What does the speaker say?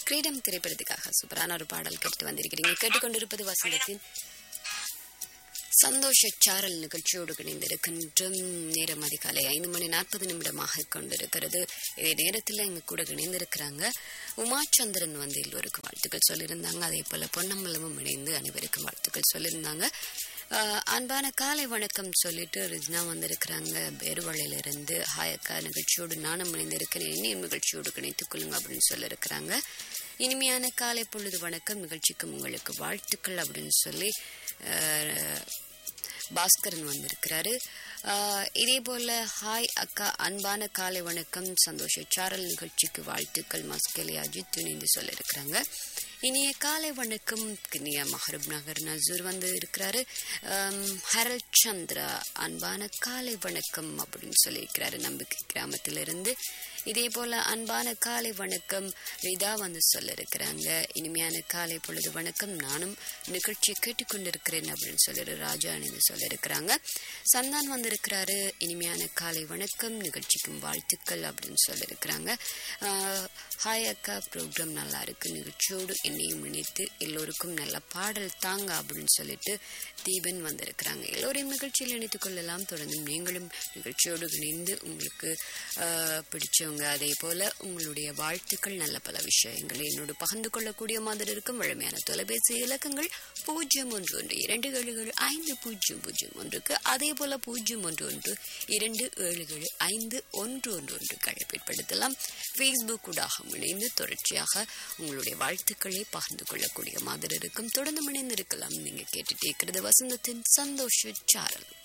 கிரீடம் திரைப்படத்துக்காக சூப்பரான ஒரு பாடல் கேட்டு வந்திருக்கிறீங்க கேட்டுக்கொண்டிருப்பது வசந்தத்தின் சந்தோஷ சாரல் நிகழ்ச்சியோடு இணைந்திருக்கின்றும் நேரம் அதிகாலை ஐந்து மணி நாற்பது நிமிடமாக கொண்டிருக்கிறது இதே நேரத்தில் எங்க கூட இணைந்திருக்கிறாங்க உமாச்சந்திரன் வந்து எல்லோருக்கும் வாழ்த்துக்கள் சொல்லியிருந்தாங்க அதே போல பொன்னம்பலமும் இணைந்து அனைவருக்கும் வாழ்த்துக்கள் சொல்லியிருந்தாங்க ஆஹ் அன்பான காலை வணக்கம் சொல்லிட்டு ரிஜ்னா வந்திருக்கிறாங்க பேருவளையிலிருந்து ஹாயக்கா நிகழ்ச்சியோடு நானும் இணைந்திருக்கிறேன் என்னையும் நிகழ்ச்சியோடு இணைத்துக் கொள்ளுங்க அப்படின்னு சொல்லியிருக்கிறாங்க இனிமையான காலை பொழுது வணக்கம் நிகழ்ச்சிக்கும் உங்களுக்கு வாழ்த்துக்கள் அப்படின்னு சொல்லி ஆஹ், பாஸ்கரன் வந்திருக்கிறாரு ஆஹ், இதே போல ஹாய் அக்கா அன்பான காலை வணக்கம் சந்தோஷ சாரல் நிகழ்ச்சிக்கு வாழ்த்துக்கள் மஸ்கலி அஜித் இணைந்து சொல்லியிருக்கிறாங்க இனிய காலை வணக்கம் இனிய மஹரூப் நகர் நசூர் வந்து இருக்கிறாரு ஆம், ஹரல் சந்திரா அன்பான காலை வணக்கம் அப்படின்னு சொல்லியிருக்கிறாரு நம்பிக்கை கிராமத்திலிருந்து இதே போல அன்பான காலை வணக்கம் ரிதா வந்து சொல்ல இருக்கிறாங்க இனிமையான காலை பொழுது வணக்கம் நானும் நிகழ்ச்சியை கேட்டுக்கொண்டிருக்கிறேன் அப்படின்னு சொல்லிட்டு ராஜா இணைந்து சொல்ல இருக்கிறாங்க சந்தான் வந்திருக்கிறாரு இனிமையான காலை வணக்கம் நிகழ்ச்சிக்கும் வாழ்த்துக்கள் அப்படின்னு சொல்ல இருக்கிறாங்க ஹாய் அக்கா ப்ரோக்ராம் நல்லா இருக்கு நிகழ்ச்சியோடு என்னையும் இணைத்து எல்லோருக்கும் நல்ல பாடல் தாங்க அப்படின்னு சொல்லிட்டு தீபன் வந்திருக்கிறாங்க எல்லோரையும் நிகழ்ச்சியில் இணைத்துக் கொள்ளலாம் தொடர்ந்து நீங்களும் நிகழ்ச்சியோடு இணைந்து உங்களுக்கு ஆஹ், பிடிச்சவங்க அதே போல உங்களுடைய வாழ்த்துக்கள் நல்ல பல விஷயங்களை என்னோடு பகிர்ந்து கொள்ளக்கூடிய மாதிரி இருக்கும் வழமையான தொலைபேசி இலக்கங்கள் பூஜ்ஜியம் ஒன்று ஒன்று இரண்டு ஏழு ஏழு ஐந்து பூஜ்ஜியம் பூஜ்ஜியம் ஒன்றுக்கு அதே போல பூஜ்ஜியம் ஒன்று ஒன்று இரண்டு ஏழு ஏழு ஐந்து ஒன்று ஒன்று ஒன்றுக்கு அழைப்பிற்படுத்தலாம் ஃபேஸ்புக் ஊடாக இணைந்து தொடர்ச்சியாக உங்களுடைய வாழ்த்துக்களை பகிர்ந்து கொள்ளக்கூடிய மாதிரி இருக்கும் தொடர்ந்து இணைந்து இருக்கலாம் நீங்க கேட்டுட்டே இருக்கிறது வசந்தத்தின் சந்தோஷ சாரல்